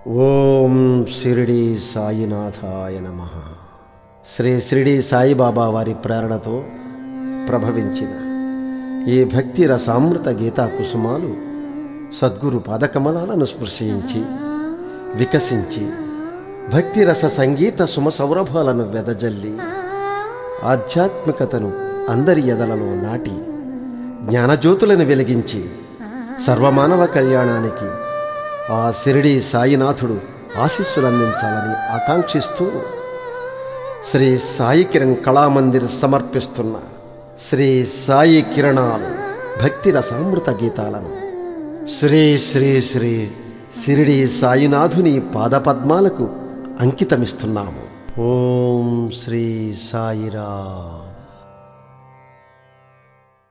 ఓం షిరిడి సాయినాథాయ నమ శ్రీ షిరిడి సాయిబాబా వారి ప్రేరణతో ప్రభవించిన ఈ భక్తి రసామృత గీతా కుసుమాలు సద్గురు పాదకమలాలను స్పృశించి వికసించి భక్తి రస సంగీత సుమ సౌరభాలను వెదజల్లి ఆధ్యాత్మికతను అందరి ఎదలలో నాటి జ్ఞానజ్యోతులను వెలిగించి సర్వమానవ కళ్యాణానికి ఆ శిరిడి సాయినాథుడు ఆశీస్సులందించాలని ఆకాంక్షిస్తూ శ్రీ సాయి కిరణ్ కళామందిర్ సమర్పిస్తున్న శ్రీ సాయి కిరణాలు భక్తి రసామృత గీతాలను శ్రీ శ్రీ శ్రీ శిరిడి సాయినాథుని పాదపద్మాలకు అంకితమిస్తున్నాము ఓం శ్రీ సాయిరా